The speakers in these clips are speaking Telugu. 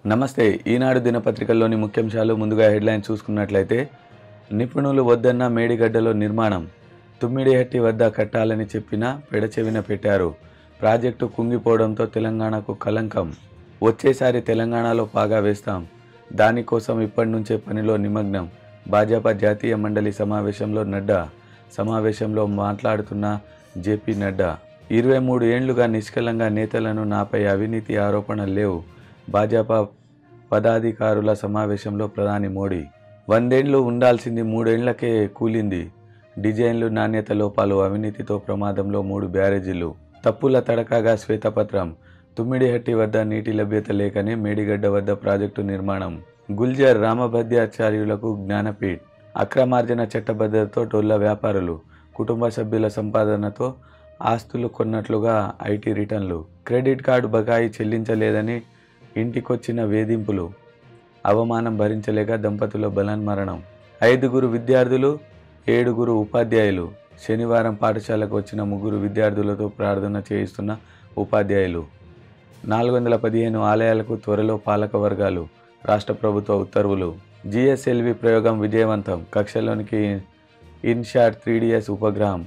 నమస్తే ఈనాడు దినపత్రికల్లోని ముఖ్యాంశాలు ముందుగా హెడ్లైన్ చూసుకున్నట్లయితే నిపుణులు వద్దన్న మేడిగడ్డలో నిర్మాణం తుమ్మిడిహట్టి వద్ద కట్టాలని చెప్పినా పెడచెవిన పెట్టారు ప్రాజెక్టు కుంగిపోవడంతో తెలంగాణకు కలంకం వచ్చేసారి తెలంగాణలో పాగా వేస్తాం దానికోసం ఇప్పటి నుంచే పనిలో నిమగ్నం భాజపా జాతీయ మండలి సమావేశంలో నడ్డా సమావేశంలో మాట్లాడుతున్న జేపీ నడ్డా ఇరవై మూడు ఏండ్లుగా నిష్కలంగా నేతలను నాపై అవినీతి ఆరోపణలు లేవు భాజపా పదాధికారుల సమావేశంలో ప్రధాని మోడీ వందేండ్లు ఉండాల్సింది మూడేండ్లకే కూలింది డిజైన్లు నాణ్యత లోపాలు అవినీతితో ప్రమాదంలో మూడు బ్యారేజీలు తప్పుల తడకగా శ్వేతపత్రం తుమ్మిడిహట్టి వద్ద నీటి లభ్యత లేకనే మేడిగడ్డ వద్ద ప్రాజెక్టు నిర్మాణం గుల్జర్ రామభద్రాచార్యులకు జ్ఞానపీఠ్ అక్రమార్జన చట్టబద్ధతతో టోళ్ల వ్యాపారులు కుటుంబ సభ్యుల సంపాదనతో ఆస్తులు కొన్నట్లుగా ఐటీ రిటర్న్లు క్రెడిట్ కార్డు బకాయి చెల్లించలేదని ఇంటికొచ్చిన వేధింపులు అవమానం భరించలేక దంపతుల బలన్మరణం ఐదుగురు విద్యార్థులు ఏడుగురు ఉపాధ్యాయులు శనివారం పాఠశాలకు వచ్చిన ముగ్గురు విద్యార్థులతో ప్రార్థన చేయిస్తున్న ఉపాధ్యాయులు నాలుగు వందల పదిహేను ఆలయాలకు త్వరలో పాలక వర్గాలు రాష్ట్ర ప్రభుత్వ ఉత్తర్వులు జిఎస్ఎల్వి ప్రయోగం విజయవంతం కక్షలోనికి ఇన్షాట్ త్రీ డిఎస్ ఉపగ్రహం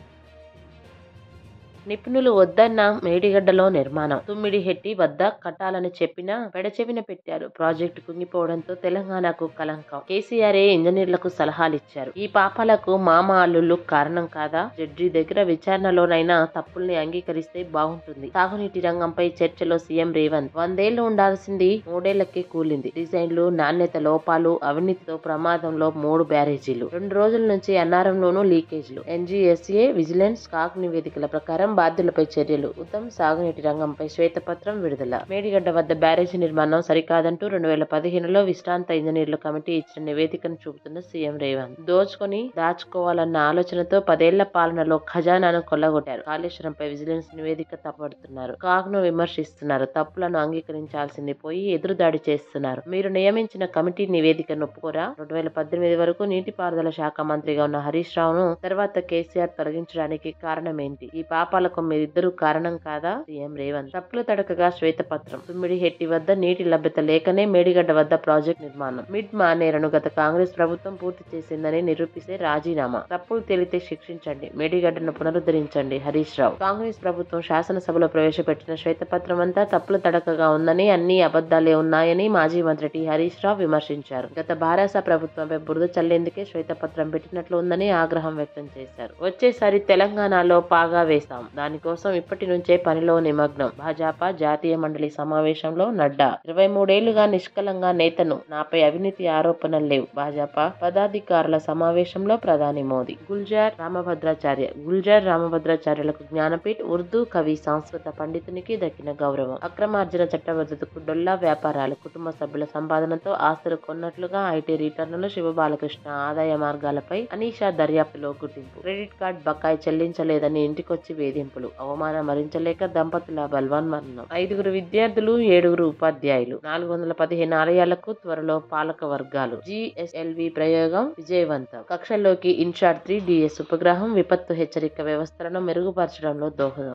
నిపుణులు వద్దన్న మేడిగడ్డలో నిర్మాణం తుమ్మిడిహెట్టి వద్ద కట్టాలని చెప్పినా పెడచెవిన పెట్టారు ప్రాజెక్టు కుంగిపోవడంతో తెలంగాణకు కలంకం కేసీఆర్ ఇంజనీర్లకు సలహాలు ఇచ్చారు ఈ పాపాలకు మామ అల్లుళ్ళు కారణం కాదా జడ్జి దగ్గర విచారణలోనైనా తప్పుల్ని అంగీకరిస్తే బాగుంటుంది తాగునీటి రంగంపై చర్చలో సీఎం రేవంత్ వందేళ్లు ఉండాల్సింది మూడేళ్లకే కూలింది డిజైన్లు నాణ్యత లోపాలు అవినీతితో ప్రమాదంలో మూడు బ్యారేజీలు రెండు రోజుల నుంచి అన్నారంలోనూ లీకేజ్లు ఎన్జీఎస్ఏ విజిలెన్స్ కాక్ నివేదికల ప్రకారం బాధ్యులపై చర్యలు ఉత్తమ్ సాగునీటి రంగంపై శ్వేతపత్రం విడుదల మేడిగడ్డ వద్ద బ్యారేజీ నిర్మాణం సరికాదంటూ రెండు వేల పదిహేనులో విశ్రాంత ఇంజనీర్ల కమిటీ ఇచ్చిన నివేదికను చూపుతున్న సీఎం రేవంత్ దోచుకొని దాచుకోవాలన్న ఆలోచనతో పదేళ్ల పాలనలో ఖజానాను కొల్లగొట్టారు కాళేశ్వరంపై విజిలెన్స్ నివేదిక తప్పబడుతున్నారు కాగ్ను విమర్శిస్తున్నారు తప్పులను అంగీకరించాల్సింది పోయి ఎదురుదాడి చేస్తున్నారు మీరు నియమించిన కమిటీ నివేదికను ఒప్పుకోరా రెండు వేల పద్దెనిమిది వరకు నీటిపారుదల శాఖ మంత్రిగా ఉన్న హరీష్ రావును తర్వాత కేసీఆర్ తొలగించడానికి కారణం ఏంటి ఈ పాపాలకు మీరిద్దరూ కారణం కాదా సీఎం రేవంత్ తప్పుల తడకగా శ్వేతపత్రం తుమ్మిడి హెట్టి వద్ద నీటి లభ్యత లేకనే మేడిగడ్డ వద్ద ప్రాజెక్ట్ నిర్మాణం మిడ్ మానేరను గత కాంగ్రెస్ ప్రభుత్వం పూర్తి చేసిందని నిరూపిస్తే రాజీనామా తప్పులు తేలితే శిక్షించండి మేడిగడ్డను పునరుద్ధరించండి హరీష్ రావు కాంగ్రెస్ ప్రభుత్వం శాసనసభలో ప్రవేశపెట్టిన శ్వేతపత్రం అంతా తప్పుల తడకగా ఉందని అన్ని అబద్ధాలే ఉన్నాయని మాజీ మంత్రి టి హరీష్ రావు విమర్శించారు గత భారస ప్రభుత్వంపై బురద చల్లేందుకే శ్వేతపత్రం పెట్టినట్లు ఉందని ఆగ్రహం వ్యక్తం చేశారు వచ్చేసారి తెలంగాణలో పాగా వేస్తాం దానికోసం ఇప్పటి నుంచే పనిలో నిమగ్నం భాజపా జాతీయ మండలి సమావేశంలో నడ్డా ఇరవై మూడేళ్లుగా నిష్కలంగా నేతను నాపై అవినీతి ఆరోపణలు లేవు భాజపా పదాధికారుల సమావేశంలో ప్రధాని మోదీ గుల్జార్ రామభద్రాచార్య గుల్జార్ రామభద్రాచార్యులకు జ్ఞానపీఠ్ ఉర్దూ కవి సంస్కృత పండితునికి దక్కిన గౌరవం అక్రమార్జన చట్టబద్ధతకు డొల్లా వ్యాపారాలు కుటుంబ సభ్యుల సంపాదనతో ఆస్తులు కొన్నట్లుగా ఐటీ రిటర్నులు శివబాలకృష్ణ ఆదాయ మార్గాలపై అనీషా దర్యాప్తులో గుర్తింపు క్రెడిట్ కార్డ్ బకాయి చెల్లించలేదని ఇంటికొచ్చి వేధింపులు అవమానం భరించలేక దంపతుల బల్వాన్ మరణం ఐదుగురు విద్యార్థులు ఏడుగురు ఉపాధ్యాయులు నాలుగు వందల పదిహేను ఆలయాలకు త్వరలో పాలక వర్గాలు జిఎస్ఎల్వి ప్రయోగం విజయవంతం కక్షల్లోకి ఇన్షాట్ త్రీ డిఎస్ ఉపగ్రహం విపత్తు హెచ్చరిక వ్యవస్థలను మెరుగుపరచడంలో దోహదం